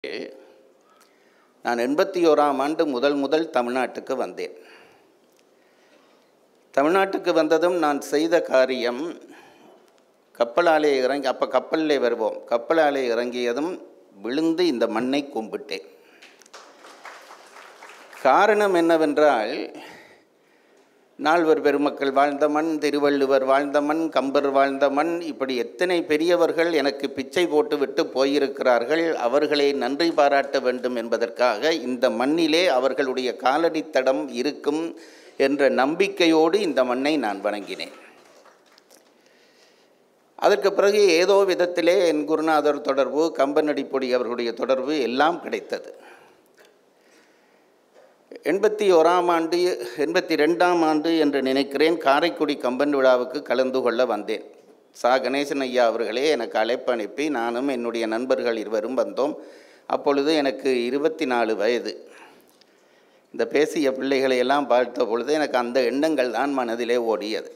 நான் எண்பத்தி ஓராம் ஆண்டு முதல் முதல் தமிழ்நாட்டுக்கு வந்தேன் தமிழ்நாட்டுக்கு வந்ததும் நான் செய்த காரியம் கப்பலாலே இறங்கி அப்போ கப்பலிலே வருவோம் கப்பலாலே இறங்கியதும் விழுந்து இந்த மண்ணை கும்பிட்டேன் காரணம் என்னவென்றால் நால்வர் பெருமக்கள் வாழ்ந்த மண் திருவள்ளுவர் வாழ்ந்த மண் கம்பர் வாழ்ந்த மண் இப்படி எத்தனை பெரியவர்கள் எனக்கு பிச்சை போட்டுவிட்டு போயிருக்கிறார்கள் அவர்களை நன்றி பாராட்ட வேண்டும் என்பதற்காக இந்த மண்ணிலே அவர்களுடைய காலடித்தடம் இருக்கும் என்ற நம்பிக்கையோடு இந்த மண்ணை நான் வணங்கினேன் அதற்கு பிறகு ஏதோ விதத்திலே என் குருநாதர் தொடர்பு கம்பனடிப்பொடி அவர்களுடைய தொடர்பு எல்லாம் கிடைத்தது எண்பத்தி ஓராம் ஆண்டு எண்பத்தி ரெண்டாம் ஆண்டு என்று நினைக்கிறேன் காரைக்குடி கம்பன் விழாவுக்கு கலந்து கொள்ள வந்தேன் சா கணேசன் ஐயா அவர்களே எனக்கு அழைப்பு அனுப்பி நானும் என்னுடைய நண்பர்கள் இருவரும் வந்தோம் அப்பொழுது எனக்கு இருபத்தி நாலு வயது இந்த பேசிய பிள்ளைகளை எல்லாம் பார்த்த பொழுது எனக்கு அந்த எண்ணங்கள் தான் மனதிலே ஓடியது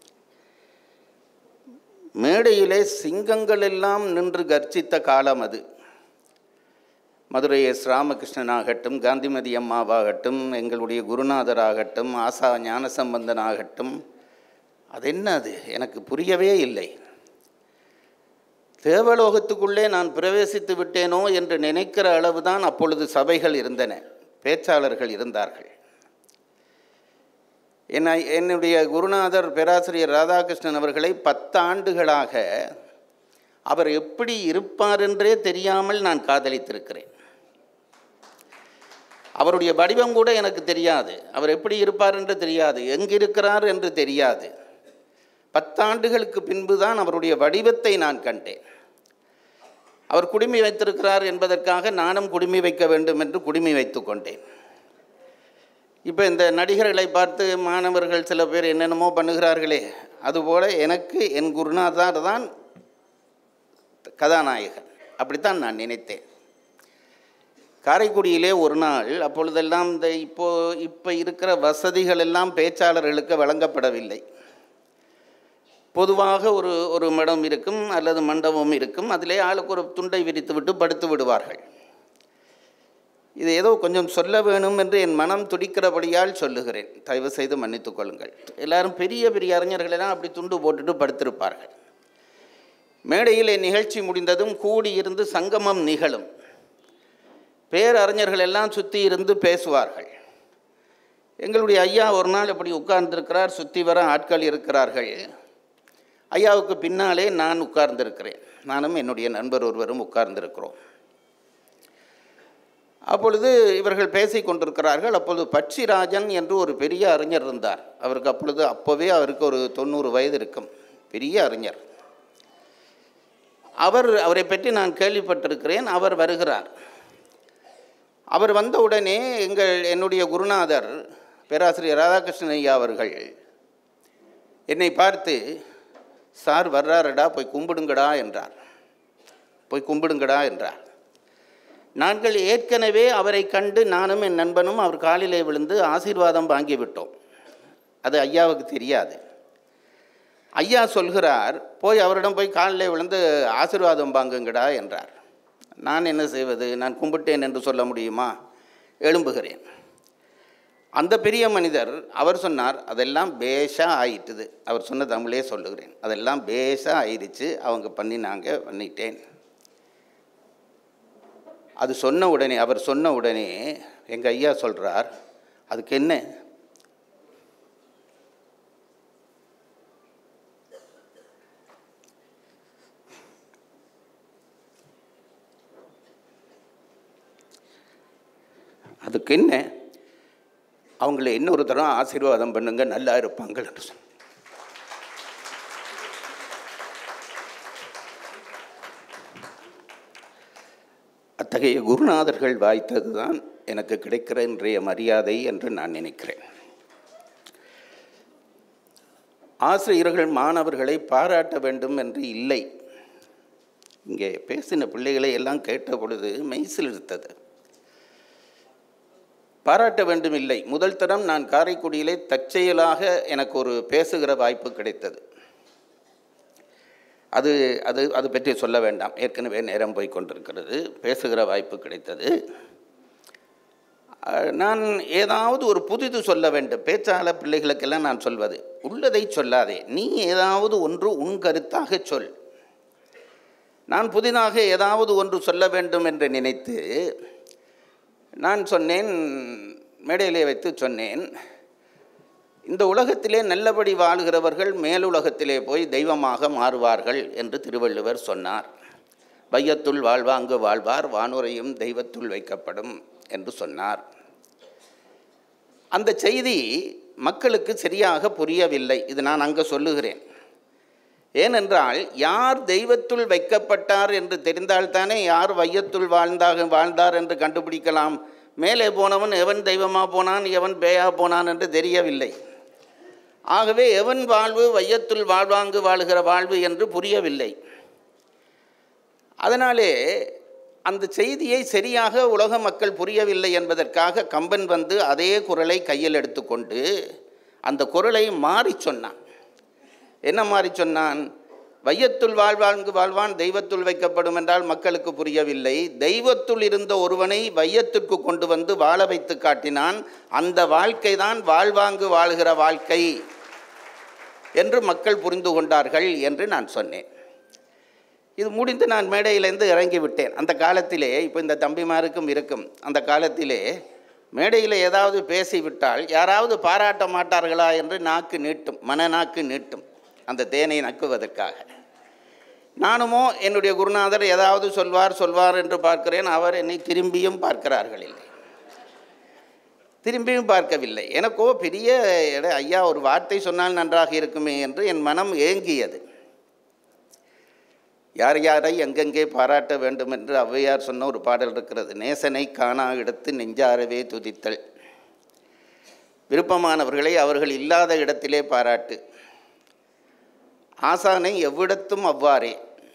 மேடையிலே சிங்கங்கள் எல்லாம் நின்று கர்ஜித்த காலம் அது மதுரை எஸ் ராமகிருஷ்ணன் ஆகட்டும் காந்திமதி அம்மாவாகட்டும் எங்களுடைய குருநாதராகட்டும் ஆசா ஞானசம்பந்தன் ஆகட்டும் அது என்ன அது எனக்கு புரியவே இல்லை தேவலோகத்துக்குள்ளே நான் பிரவேசித்து விட்டேனோ என்று நினைக்கிற அளவுதான் அப்பொழுது சபைகள் இருந்தன பேச்சாளர்கள் இருந்தார்கள் என்ன என்னுடைய குருநாதர் பேராசிரியர் ராதாகிருஷ்ணன் அவர்களை பத்தாண்டுகளாக அவர் எப்படி இருப்பார் என்றே தெரியாமல் நான் காதலித்திருக்கிறேன் அவருடைய வடிவம் கூட எனக்கு தெரியாது அவர் எப்படி இருப்பார் என்று தெரியாது எங்கிருக்கிறார் என்று தெரியாது பத்தாண்டுகளுக்கு பின்பு தான் அவருடைய வடிவத்தை நான் கண்டேன் அவர் குடுமி வைத்திருக்கிறார் என்பதற்காக நானும் குடுமி வைக்க வேண்டும் என்று குடுமி வைத்து கொண்டேன் இப்போ இந்த நடிகர்களை பார்த்து மாணவர்கள் சில பேர் என்னென்னமோ பண்ணுகிறார்களே அதுபோல் எனக்கு என் குருநாதர் தான் கதாநாயகன் அப்படித்தான் நான் நினைத்தேன் காரைக்குடியிலே ஒரு நாள் அப்பொழுதெல்லாம் இந்த இப்போ இப்போ இருக்கிற வசதிகள் எல்லாம் பேச்சாளர்களுக்கு வழங்கப்படவில்லை பொதுவாக ஒரு ஒரு மடம் இருக்கும் அல்லது மண்டபம் இருக்கும் அதிலே ஆளுக்கு ஒரு துண்டை விரித்து விட்டு படுத்து விடுவார்கள் இது ஏதோ கொஞ்சம் சொல்ல வேணும் என்று என் மனம் துடிக்கிறபடியால் சொல்லுகிறேன் தயவு செய்து மன்னித்துக் கொள்ளுங்கள் எல்லாரும் பெரிய பெரிய அறிஞர்களெல்லாம் அப்படி துண்டு போட்டுட்டு படுத்திருப்பார்கள் மேடையில் என் நிகழ்ச்சி முடிந்ததும் கூடியிருந்து சங்கமம் நிகழும் பேரறிஞர்கள் எல்லாம் சுற்றி இருந்து பேசுவார்கள் எங்களுடைய ஐயா ஒரு நாள் இப்படி உட்கார்ந்திருக்கிறார் சுற்றி வர ஆட்கள் இருக்கிறார்கள் ஐயாவுக்கு பின்னாலே நான் உட்கார்ந்திருக்கிறேன் நானும் என்னுடைய நண்பர் ஒருவரும் உட்கார்ந்திருக்கிறோம் அப்பொழுது இவர்கள் பேசி கொண்டிருக்கிறார்கள் அப்பொழுது பட்சிராஜன் என்று ஒரு பெரிய அறிஞர் இருந்தார் அவருக்கு அப்பொழுது அப்போவே அவருக்கு ஒரு தொண்ணூறு வயது இருக்கும் பெரிய அறிஞர் அவர் அவரை பற்றி நான் கேள்விப்பட்டிருக்கிறேன் அவர் வருகிறார் அவர் வந்த உடனே எங்கள் என்னுடைய குருநாதர் பேராசிரியர் ராதாகிருஷ்ணன் ஐயா அவர்கள் என்னை பார்த்து சார் வர்றாரடா போய் கும்பிடுங்கடா என்றார் போய் கும்பிடுங்கடா என்றார் நாங்கள் ஏற்கனவே அவரை கண்டு நானும் என் நண்பனும் அவர் காலிலே விழுந்து ஆசீர்வாதம் வாங்கிவிட்டோம் அது ஐயாவுக்கு தெரியாது ஐயா சொல்கிறார் போய் அவரிடம் போய் காலில் விழுந்து ஆசீர்வாதம் வாங்குங்கடா என்றார் நான் என்ன செய்வது நான் கும்பிட்டேன் என்று சொல்ல முடியுமா எழும்புகிறேன் அந்த பெரிய மனிதர் அவர் சொன்னார் அதெல்லாம் பேஷாக ஆயிட்டுது அவர் சொன்ன தமிழே சொல்லுகிறேன் அதெல்லாம் பேஷாக ஆயிடுச்சு அவங்க பண்ணி நாங்கள் பண்ணிட்டேன் அது சொன்ன உடனே அவர் சொன்ன உடனே எங்கள் ஐயா சொல்கிறார் அதுக்கு என்ன அதுக்கு என்ன அவங்கள இன்னொரு தரம் ஆசீர்வாதம் பண்ணுங்க நல்லா இருப்பாங்க என்று சொன்ன அத்தகைய குருநாதர்கள் வாய்த்தது தான் எனக்கு கிடைக்கிற இன்றைய மரியாதை என்று நான் நினைக்கிறேன் ஆசிரியர்கள் மாணவர்களை பாராட்ட வேண்டும் என்று இல்லை இங்கே பேசின பிள்ளைகளை எல்லாம் கேட்ட பொழுது மெய்சில் இருத்தது பாராட்ட வேண்டும் இல்லை முதல் தரம் நான் காரைக்குடியிலே தற்செயலாக எனக்கு ஒரு பேசுகிற வாய்ப்பு கிடைத்தது அது அது அது பற்றி சொல்ல வேண்டாம் ஏற்கனவே நேரம் போய் கொண்டிருக்கிறது பேசுகிற வாய்ப்பு கிடைத்தது அஹ், நான் ஏதாவது ஒரு புதிது சொல்ல வேண்டும் பேச்சாளர் பிள்ளைகளுக்கெல்லாம் நான் சொல்வது உள்ளதை சொல்லாதே நீ ஏதாவது ஒன்று உன் கருத்தாக சொல் நான் புதிதாக ஏதாவது ஒன்று சொல்ல வேண்டும் என்று நினைத்து நான் சொன்னேன் மேடையிலே வைத்து சொன்னேன் இந்த உலகத்திலே நல்லபடி வாழுகிறவர்கள் மேலுலகத்திலே போய் தெய்வமாக மாறுவார்கள் என்று திருவள்ளுவர் சொன்னார் வையத்துள் வாழ்வாங்கு வாழ்வார் வானுரையும் தெய்வத்துள் வைக்கப்படும் என்று சொன்னார் அந்த செய்தி மக்களுக்கு சரியாக புரியவில்லை இது நான் அங்கே சொல்லுகிறேன் ஏனென்றால் யார் தெய்வத்துள் வைக்கப்பட்டார் என்று தெரிந்தால்தானே யார் வையத்துள் வாழ்ந்தாக வாழ்ந்தார் என்று கண்டுபிடிக்கலாம் மேலே போனவன் எவன் தெய்வமாக போனான் எவன் பேயா போனான் என்று தெரியவில்லை ஆகவே எவன் வாழ்வு வையத்துள் வாழ்வாங்கு வாழுகிற வாழ்வு என்று புரியவில்லை அதனாலே அந்த செய்தியை சரியாக உலக மக்கள் புரியவில்லை என்பதற்காக கம்பன் வந்து அதே குரலை கையில் எடுத்துக்கொண்டு அந்த குரலை மாறி சொன்னான் என்ன மாறி சொன்னான் வையத்துள் வாழ்வாங்கு வாழ்வான் தெய்வத்துள் வைக்கப்படும் என்றால் மக்களுக்கு புரியவில்லை தெய்வத்துள் இருந்த ஒருவனை வையத்திற்கு கொண்டு வந்து வாழ வைத்து காட்டினான் அந்த வாழ்க்கை தான் வாழ்வாங்கு வாழ்கிற வாழ்க்கை என்று மக்கள் புரிந்து கொண்டார்கள் என்று நான் சொன்னேன் இது முடிந்து நான் மேடையிலேருந்து இறங்கி விட்டேன் அந்த காலத்திலே இப்போ இந்த தம்பிமாருக்கும் இருக்கும் அந்த காலத்திலே மேடையில் ஏதாவது பேசிவிட்டால் யாராவது பாராட்ட மாட்டார்களா என்று நாக்கு நீட்டும் மனநாக்கு நீட்டும் அந்த தேனை நக்குவதற்காக நானுமோ என்னுடைய குருநாதர் ஏதாவது சொல்வார் சொல்வார் என்று பார்க்கிறேன் அவர் என்னை திரும்பியும் பார்க்கிறார்கள் இல்லை திரும்பியும் பார்க்கவில்லை எனக்கோ பெரிய எட- ஐயா ஒரு வார்த்தை சொன்னால் நன்றாக இருக்குமே என்று என் மனம் ஏங்கியது யார் யாரை எங்கெங்கே பாராட்ட வேண்டும் என்று ஔவையார் சொன்ன ஒரு பாடல் இருக்கிறது நேசனை காணா இடத்து நெஞ்சாரவே துதித்தல் விருப்பமானவர்களை அவர்கள் இல்லாத இடத்திலே பாராட்டு ஆசானை எவ்விடத்தும் அவ்வாறே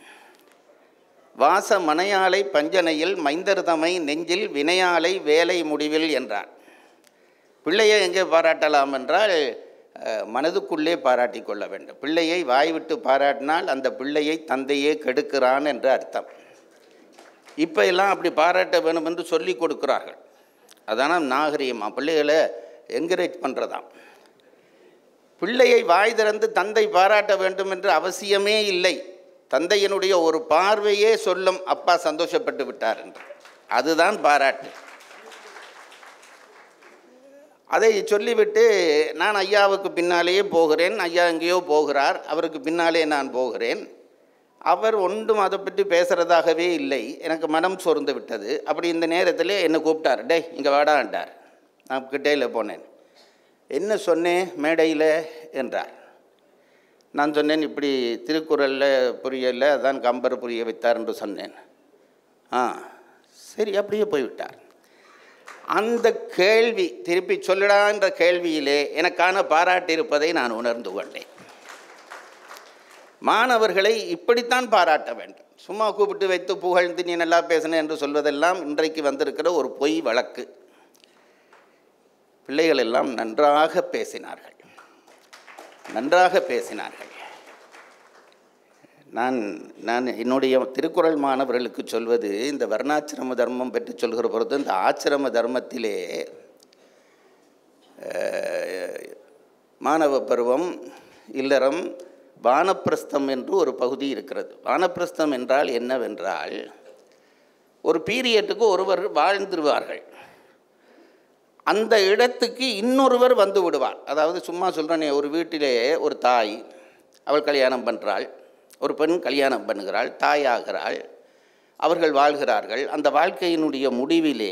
வாச மனையாளை பஞ்சனையில் மைந்தர்தமை நெஞ்சில் வினையாளை வேலை முடிவில் என்றார் பிள்ளையை எங்கே பாராட்டலாம் என்றால் அஹ், மனதுக்குள்ளே பாராட்டி கொள்ள வேண்டும் பிள்ளையை வாய்விட்டு பாராட்டினால் அந்த பிள்ளையை தந்தையே கெடுக்கிறான் என்று அர்த்தம் இப்போ எல்லாம் அப்படி பாராட்ட வேணும் என்று சொல்லி கொடுக்கிறார்கள் அதான நாகரிகமா பிள்ளைகளை என்கரேஜ் பண்ணுறதாம் பிள்ளையை வாய் திறந்து தந்தை பாராட்ட வேண்டும் என்று அவசியமே இல்லை தந்தையினுடைய ஒரு பார்வையே சொல்லும் அப்பா சந்தோஷப்பட்டு விட்டார் என்று அதுதான் பாராட்டு அதை சொல்லிவிட்டு நான் ஐயாவுக்கு பின்னாலேயே போகிறேன் ஐயா எங்கேயோ போகிறார் அவருக்கு பின்னாலே நான் போகிறேன் அவர் ஒன்றும் அதை பற்றி பேசுகிறதாகவே இல்லை எனக்கு மனம் சோர்ந்து விட்டது அப்படி இந்த நேரத்தில் என்னை கூப்பிட்டார் டேய் இங்கே வாடான்ட்டார் நான் கிட்டேயில் போனேன் என்ன சொன்னேன் மேடையில் என்றார் நான் சொன்னேன் இப்படி திருக்குறளில் புரியல அதான் கம்பர் புரிய வைத்தார் என்று சொன்னேன் ஆ சரி அப்படியே போய்விட்டார் அந்த கேள்வி திருப்பி சொல்லடா என்ற கேள்வியிலே எனக்கான பாராட்டு இருப்பதை நான் உணர்ந்து கொண்டேன் மாணவர்களை இப்படித்தான் பாராட்ட வேண்டும் சும்மா கூப்பிட்டு வைத்து புகழ்ந்து நீ நல்லா பேசின என்று சொல்வதெல்லாம் இன்றைக்கு வந்திருக்கிற ஒரு பொய் வழக்கு பிள்ளைகள் எல்லாம் நன்றாக பேசினார்கள் நன்றாக பேசினார்கள் நான் நான் என்னுடைய திருக்குறள் மாணவர்களுக்கு சொல்வது இந்த வர்ணாசிரம தர்மம் பற்றி சொல்கிற பொழுது இந்த ஆசிரம தர்மத்திலே அஹ், மாணவ பருவம் இல்லறம் வானப்பிரஸ்தம் என்று ஒரு பகுதி இருக்கிறது வானப்பிரஸ்தம் என்றால் என்னவென்றால் ஒரு பீரியட்டுக்கு ஒருவர் வாழ்ந்துருவார்கள் அந்த இடத்துக்கு இன்னொருவர் வந்து விடுவார் அதாவது சும்மா சொல்கிறேனே ஒரு வீட்டிலே ஒரு தாய் அவள் கல்யாணம் பண்ணுறாள் ஒரு பெண் கல்யாணம் பண்ணுகிறாள் தாயாகிறாள் அவர்கள் வாழ்கிறார்கள் அந்த வாழ்க்கையினுடைய முடிவிலே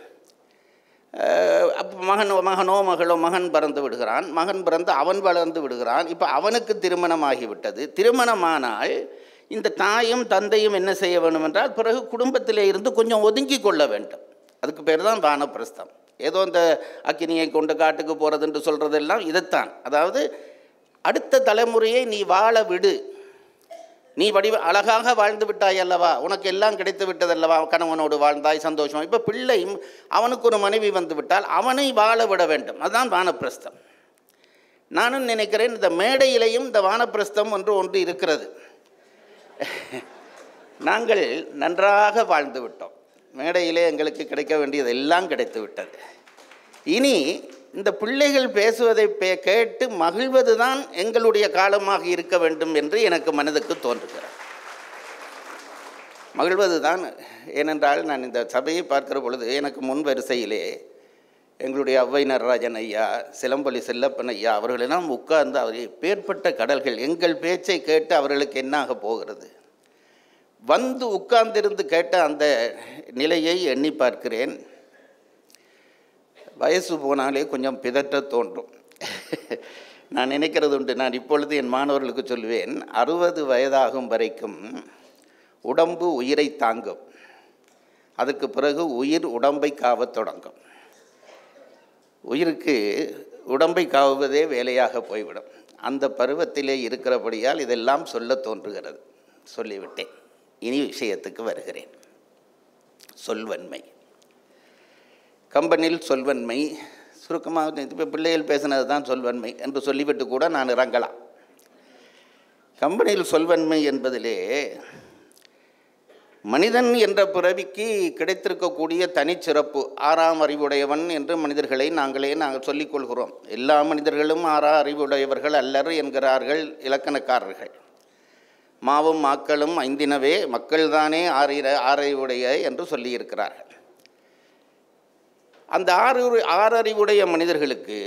அஹ், அப்ப மகன் மகனோ மகளோ மகன் பிறந்து விடுகிறான் மகன் பிறந்து அவன் வளர்ந்து விடுகிறான் இப்போ அவனுக்கு திருமணமாகிவிட்டது திருமணமானால் இந்த தாயும் தந்தையும் என்ன செய்ய வேண்டும் என்றால் பிறகு குடும்பத்திலே இருந்து கொஞ்சம் ஒதுங்கி கொள்ள வேண்டும் அதுக்கு பேர் தான் வானப்பிரஸ்தம் ஏதோ இந்த அக்கினியை கொண்டு காட்டுக்கு போகிறதுன்னு சொல்கிறதெல்லாம் இதைத்தான் அதாவது அடுத்த தலைமுறையை நீ வாழ விடு நீ வடிவ அழகாக வாழ்ந்து விட்டாய் அல்லவா உனக்கு எல்லாம் கிடைத்து விட்டதல்லவா கணவனோடு வாழ்ந்தாய் சந்தோஷம் இப்போ பிள்ளை அவனுக்கு ஒரு மனைவி வந்து விட்டால் அவனை வாழ விட வேண்டும் அதுதான் வானப்பிரஸ்தம் நானும் நினைக்கிறேன் இந்த மேடையிலையும் இந்த வானப்பிரஸ்தம் ஒன்று ஒன்று இருக்கிறது நாங்கள் நன்றாக வாழ்ந்து விட்டோம் மேடையிலே எங்களுக்கு கிடைக்க வேண்டியது எல்லாம் கிடைத்து விட்டது இனி இந்த பிள்ளைகள் பேசுவதை பே கேட்டு மகிழ்வது தான் எங்களுடைய காலமாக இருக்க வேண்டும் என்று எனக்கு மனதுக்கு தோன்றுகிறது மகிழ்வது தான் ஏனென்றால் நான் இந்த சபையை பார்க்கிற பொழுது எனக்கு முன் வரிசையிலே எங்களுடைய அவ்வை நடராஜன் ஐயா சிலம்பொலி செல்லப்பன் ஐயா அவர்களெல்லாம் உட்கார்ந்து அவர் பேர்பட்ட கடல்கள் எங்கள் பேச்சை கேட்டு அவர்களுக்கு என்னாக போகிறது வந்து உட்கார்ந்திருந்து கேட்ட அந்த நிலையை எண்ணி பார்க்கிறேன் வயசு போனாலே கொஞ்சம் பிதற்ற தோன்றும் நான் நினைக்கிறது உண்டு நான் இப்பொழுது என் மாணவர்களுக்கு சொல்வேன் அறுபது வயதாகும் வரைக்கும் உடம்பு உயிரை தாங்கும் அதுக்கு பிறகு உயிர் உடம்பை காவத் தொடங்கும் உயிருக்கு உடம்பை காவுவதே வேலையாக போய்விடும் அந்த பருவத்திலே இருக்கிறபடியால் இதெல்லாம் சொல்ல தோன்றுகிறது சொல்லிவிட்டேன் இனி விஷயத்துக்கு வருகிறேன் சொல்வன்மை கம்பெனியில் சொல்வன்மை சுருக்கமாக இப்போ பிள்ளைகள் பேசினது தான் சொல்வன்மை என்று சொல்லிவிட்டு கூட நான் இறங்கலாம் கம்பெனியில் சொல்வன்மை என்பதிலே மனிதன் என்ற பிறவிக்கு கிடைத்திருக்கக்கூடிய தனிச்சிறப்பு ஆறாம் அறிவுடையவன் என்று மனிதர்களை நாங்களே நாங்கள் சொல்லிக்கொள்கிறோம் எல்லா மனிதர்களும் ஆறா அறிவுடையவர்கள் அல்லர் என்கிறார்கள் இலக்கணக்காரர்கள் மாவும் மாக்களும் ஐந்தினவே மக்கள்தானே ஆறிர ஆறறிவுடைய என்று சொல்லியிருக்கிறார்கள் அந்த ஆறு ஆறறிவுடைய மனிதர்களுக்கு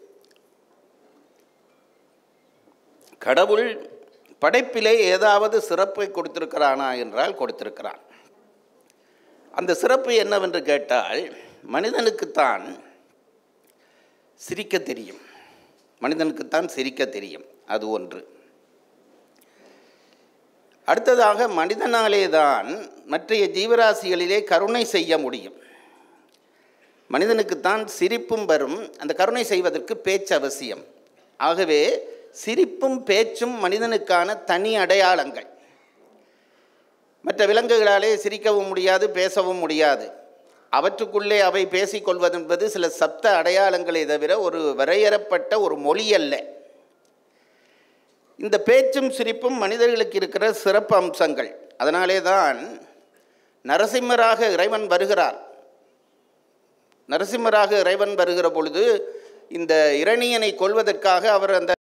கடவுள் படைப்பிலே ஏதாவது சிறப்பை கொடுத்திருக்கிறானா என்றால் கொடுத்திருக்கிறான் அந்த சிறப்பு என்னவென்று கேட்டால் மனிதனுக்குத்தான் சிரிக்க தெரியும் மனிதனுக்குத்தான் சிரிக்க தெரியும் அது ஒன்று அடுத்ததாக மனிதனாலே தான் மற்றைய ஜீவராசிகளிலே கருணை செய்ய முடியும் மனிதனுக்குத்தான் சிரிப்பும் வரும் அந்த கருணை செய்வதற்கு பேச்சு அவசியம் ஆகவே சிரிப்பும் பேச்சும் மனிதனுக்கான தனி அடையாளங்கள் மற்ற விலங்குகளாலே சிரிக்கவும் முடியாது பேசவும் முடியாது அவற்றுக்குள்ளே அவை பேசிக்கொள்வது என்பது சில சப்த அடையாளங்களை தவிர ஒரு வரையறப்பட்ட ஒரு மொழி அல்ல இந்த பேச்சும் சிரிப்பும் மனிதர்களுக்கு இருக்கிற சிறப்பு அம்சங்கள் அதனாலே தான் நரசிம்மராக இறைவன் வருகிறார் நரசிம்மராக இறைவன் வருகிற பொழுது இந்த இரணியனை கொள்வதற்காக அவர் அந்த